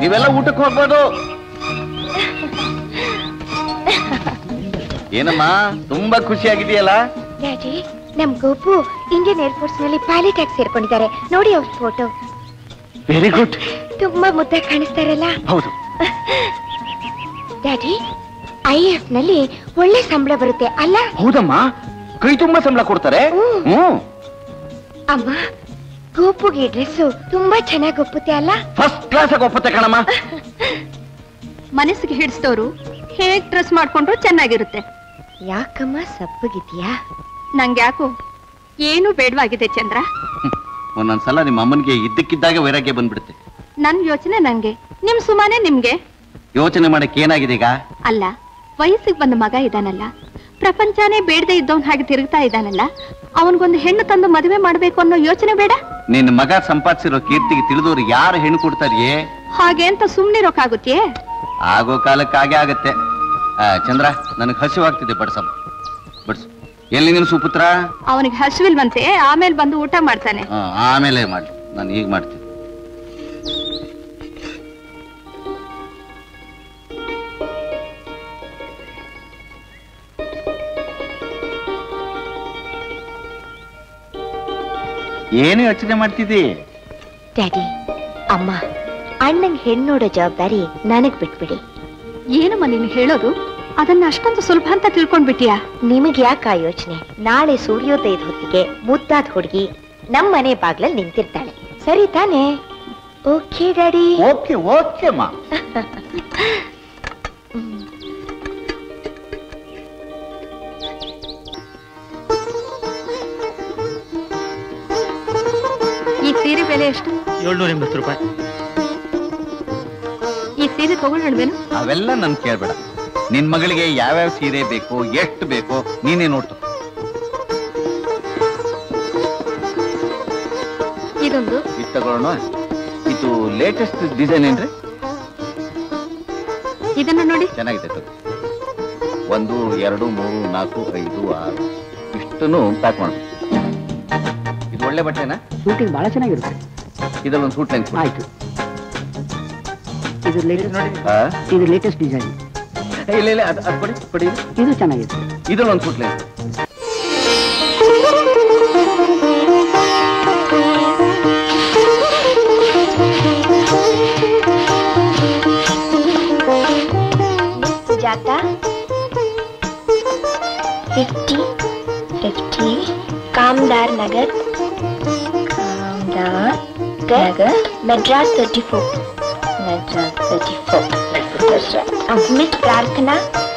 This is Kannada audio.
ನೀವೆಲ್ಲ ಊಟಕ್ಕೆ ಹೋಗ್ಬೋದು ಏನಮ್ಮ ತುಂಬಾ ಖುಷಿಯಾಗಿದೆಯಲ್ಲ ಡ್ಯಾಡಿ ನಮ್ ಗೋಪು ಇಂಡಿಯನ್ ಏರ್ಫೋರ್ಸ್ ನಲ್ಲಿ ಪೈಲಟ್ ಆಗಿ ಸೇರ್ಕೊಂಡಿದ್ದಾರೆ ನೋಡಿ ಅವ್ರ ಫೋಟೋ ವೆರಿ ಗುಡ್ ತುಂಬಾ ಮುದ್ದಾಗಿ ಕಾಣಿಸ್ತಾರಲ್ಲ ಹೌದು ಡ್ಯಾಡಿ ಐ ಎಫ್ ನಲ್ಲಿ ಒಳ್ಳೆ ಸಂಬಳ ಬರುತ್ತೆ ಅಲ್ಲ ಹೌದಮ್ಮ ಕೈ ತುಂಬಾ ಸಂಬಳ ಕೊಡ್ತಾರೆ ಹ್ಮ್. ಹ್ಮ್ ಅಮ್ಮ ಗೋಪುಗೆ ಡ್ರೆಸ್ ತುಂಬಾ ಚೆನ್ನಾಗಿ ಒಪ್ಪುತ್ತೆ ಅಲ್ಲ ಫಸ್ಟ್ ಕ್ಲಾಸ್ ಆಗಿ ಒಪ್ಪತ್ತೆ ಕಣಮ್ಮ ಮನಸ್ಸಿಗೆ ಹಿಡಿಸ್ತವ್ರು ಹೇಗ್ ಡ್ರೆಸ್ ಮಾಡ್ಕೊಂಡ್ರು ಚೆನ್ನಾಗಿರುತ್ತೆ ಯಾಕಮ್ಮ ಸಪ್ಪಗಿದ್ಯಾ ನಂಗೆ ಯಾಕೋ ಏನು ಬೇಡವಾಗಿದೆ ಚಂದ್ರ ಒಂದೊಂದ್ಸಲ ನಿಮ್ಮ ಅಮ್ಮನಿಗೆ ಇದ್ದಕ್ಕಿದ್ದಾಗ ವೈರಾಗ್ಯ ಬಂದ್ಬಿಡುತ್ತೆ ನನ್ ಯೋಚನೆ ನಂಗೆ ನಿಮ್ ಸುಮಾನೆ ನಿಮ್ಗೆ ಯೋಚನೆ ಮಾಡಕ್ಕೆ ಏನಾಗಿದೆ ಈಗ ಅಲ್ಲ ವಯಸ್ಸಿಗೆ ಬಂದ ಮಗ ಇದಾನಲ್ಲ ಪ್ರಪಂಚನೇ ಬೇಡದೆ ಇದ್ದವನ್ ಹಾಗೆ ತಿರುಗ್ತಾ ಇದ್ದಾನಲ್ಲ ಅವನ್ಗೊಂದು ಹೆಣ್ಣು ತಂದು ಮದುವೆ ಮಾಡ್ಬೇಕು ಅನ್ನೋ ಯೋಚನೆ ಬೇಡ ನಿನ್ನ ಮಗ ಸಂಪಾದಿಸಿರೋ ಕೀರ್ತಿಗೆ ತಿಳಿದವ್ರು ಯಾರು ಹೆಣ್ಣು ಕೊಡ್ತಾರಿಯೇ ಹಾಗೆ ಅಂತ ಸುಮ್ನಿರೋಕಾಗುತ್ತೇ ಆಗೋ ಕಾಲಕ್ಕೆ ಹಾಗೆ ಆಗತ್ತೆ ಆ, ಚಂದ್ರ ನನಗೆ ಹಸಿವಾಗ್ತಿದೆ ಬಡ್ಸಮ್ಮ ಬಡ್ಸು ಎಲ್ಲಿ ನೀನು ಸುಪುತ್ರ ಅವನಿಗೆ ಹಸುವಿಲ್ವಂತೆ ಆಮೇಲೆ ಬಂದು ಊಟ ಮಾಡ್ತಾನೆ ಆ, ಆಮೇಲೆ ಮಾಡಿ ನಾನು ಈಗ ಮಾಡ್ತೀನಿ ಏನು ಯೋಚನೆ ಮಾಡ್ತಿದ್ದಿ ಡ್ಯಾಡಿ ಅಮ್ಮ ಅಣ್ಣಂಗ್ ಹೆಣ್ಣು ನೋಡೋ ಜವಾಬ್ದಾರಿ ನನಗ್ ಬಿಟ್ಬಿಡಿ ಏನಮ್ಮ ನೀನು ಹೇಳೋದು ಅದನ್ನ ಅಷ್ಟೊಂದು ಸುಲಭ ಅಂತ ತಿಳ್ಕೊಂಡ್ಬಿಟ್ಟಿಯಾ ನಿಮಗೆ ಯಾಕೆ ಆ ಯೋಚನೆ ನಾಳೆ ಸೂರ್ಯೋದಯದ ಹೊತ್ತಿಗೆ ಮುದ್ದಾದ ಹುಡುಗಿ ನಮ್ ಮನೆ ಬಾಗ್ಲಲ್ಲಿ ನಿಂತಿರ್ತಾಳೆ ಸರಿ ತಾನೇ ಓಕೆ ಡ್ಯಾಡಿ ಓಕೆ ಓಕೆ ಮಾ ಈ ಸೀರೆ ಬೆಲೆ ಎಷ್ಟು ಏಳ್ನೂರ ಎಂಬತ್ತು ರೂಪಾಯಿ ಈ ಸೀರೆ ತಗೊಳ್ಳೋಣವೇನು ಅವೆಲ್ಲ ನನ್ ಕೇಳ್ಬೇಡ ನಿನ್ ಮಗಳಿಗೆ ಯಾವ್ಯಾವ ಸೀರೆ ಬೇಕು ಎಷ್ಟು ಬೇಕು ನೀನೇ ನೋಡ್ತು ಇದೊಂದು ಇದು ತಗೊಳ್ಳೋಣ ಇದು ಲೇಟೆಸ್ಟ್ ಡಿಸೈನ್ ಏನ್ರಿ ಇದನ್ನ ನೋಡಿ ಚೆನ್ನಾಗಿದೆ ತಗೋ ಒಂದು ಎರಡು ಮೂರು ನಾಲ್ಕು ಐದು ಆರು ಇಷ್ಟನ್ನು ಪ್ಯಾಕ್ ಮಾಡು ಇದು ಒಳ್ಳೆ ಬಟ್ಟೆನಾ ಶೂಟಿಂಗ್ ಬಹಳ ಚೆನ್ನಾಗಿರುತ್ತೆ ಇದಲ್ಲೊಂದು ಸೂಟ್ ಲೈನ್ ಆಯ್ತು ಇದು ಲೇಟೆಸ್ಟ್ ಹಾ? ಇದು ಲೇಟೆಸ್ಟ್ ಡಿಸೈನ್ ಏ, ಇಲ್ಲ ಇಲ್ಲ ಅದು ಅದು ಕೊಡಿ ಕೊಡಿ ಇದು ಚೆನ್ನಾಗಿದೆ ಇದಲ್ಲೊಂದು suit line Sujatha fifty fifty Kamdar Nagar Kamdar Nagar Madras thirty four Madras thirty four miss ಪ್ರಾರ್ಥನಾ